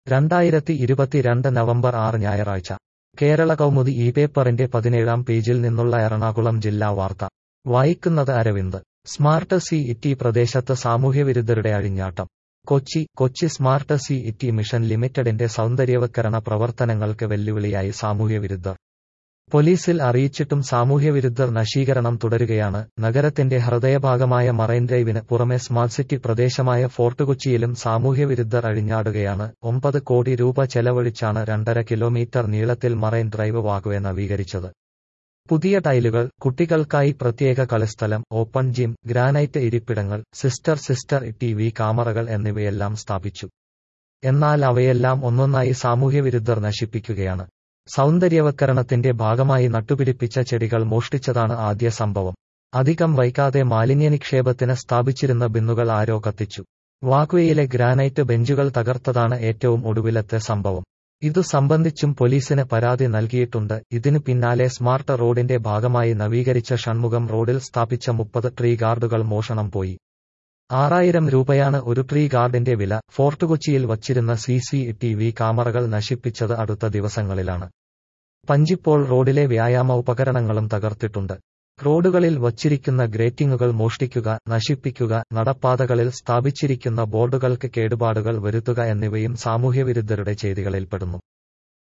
രണ്ടായിരത്തി ഇരുപത്തിരണ്ട് നവംബർ ആറ് ഞായറാഴ്ച കേരള കൗമുദി ഈ പേപ്പറിന്റെ പതിനേഴാം പേജിൽ നിന്നുള്ള എറണാകുളം ജില്ലാ വാർത്ത വായിക്കുന്നത് അരവിന്ദ് സ്മാർട്ട് സി ഇറ്റി പ്രദേശത്ത് സാമൂഹ്യവിരുദ്ധരുടെ അഴിഞ്ഞാട്ടം Kochi Kochi smart city mission ലിമിറ്റഡിന്റെ സൗന്ദര്യവൽക്കരണ പ്രവർത്തനങ്ങൾക്ക് വെല്ലുവിളിയായി സാമൂഹ്യവിരുദ്ധർ പോലീസിൽ അറിയിച്ചിട്ടും സാമൂഹ്യവിരുദ്ധർ നശീകരണം തുടരുകയാണ് നഗരത്തിന്റെ ഹൃദയഭാഗമായ മറൈൻ ഡ്രൈവിന് പുറമെ സ്മാർട്ട് സിറ്റി പ്രദേശമായ ഫോർട്ട് കൊച്ചിയിലും സാമൂഹ്യവിരുദ്ധർ അഴിഞ്ഞാടുകയാണ് ഒമ്പത് കോടി രൂപ ചെലവഴിച്ചാണ് രണ്ടര കിലോമീറ്റർ നീളത്തിൽ മറൈൻ ഡ്രൈവ് വാഗ്വേ നവീകരിച്ചത് പുതിയ ടൈലുകൾ കുട്ടികൾക്കായി പ്രത്യേക കളിസ്ഥലം ഓപ്പൺ ജിം ഗ്രാനൈറ്റ് ഇരിപ്പിടങ്ങൾ സിസ്റ്റർ സിസ്റ്റർ ടി വി ക്യാമറകൾ എന്നിവയെല്ലാം സ്ഥാപിച്ചു എന്നാൽ അവയെല്ലാം ഒന്നൊന്നായി സാമൂഹ്യവിരുദ്ധർ നശിപ്പിക്കുകയാണ് സൗന്ദര്യവൽക്കരണത്തിന്റെ ഭാഗമായി നട്ടുപിടിപ്പിച്ച ചെടികൾ മോഷ്ടിച്ചതാണ് ആദ്യ സംഭവം അധികം വൈകാതെ മാലിന്യ നിക്ഷേപത്തിന് സ്ഥാപിച്ചിരുന്ന ബിന്നുകൾ ആരോ കത്തിച്ചു വാക്വേയിലെ ഗ്രാനൈറ്റ് ബെഞ്ചുകൾ തകർത്തതാണ് ഏറ്റവും ഒടുവിലത്തെ സംഭവം ഇതു സംബന്ധിച്ചും പോലീസിന് പരാതി നൽകിയിട്ടുണ്ട് ഇതിനു പിന്നാലെ സ്മാർട്ട് റോഡിന്റെ ഭാഗമായി നവീകരിച്ച ഷൺമുഖം റോഡിൽ സ്ഥാപിച്ച മുപ്പത് ട്രീ ഗാർഡുകൾ മോഷണം പോയി ആറായിരം രൂപയാണ് ഒരു ട്രീ ഗാർഡിന്റെ വില ഫോർട്ട് കൊച്ചിയിൽ വച്ചിരുന്ന സി സി ടി വി ക്യാമറകൾ നശിപ്പിച്ചത് അടുത്ത ദിവസങ്ങളിലാണ് പഞ്ചിപ്പോൾ റോഡിലെ വ്യായാമ ഉപകരണങ്ങളും തകർത്തിട്ടുണ്ട് റോഡുകളിൽ വച്ചിരിക്കുന്ന ഗ്രേറ്റിംഗുകൾ മോഷ്ടിക്കുക നശിപ്പിക്കുക നടപ്പാതകളിൽ സ്ഥാപിച്ചിരിക്കുന്ന ബോർഡുകൾക്ക് കേടുപാടുകൾ വരുത്തുക എന്നിവയും സാമൂഹ്യവിരുദ്ധരുടെ ചെയ്തികളിൽപ്പെടുന്നു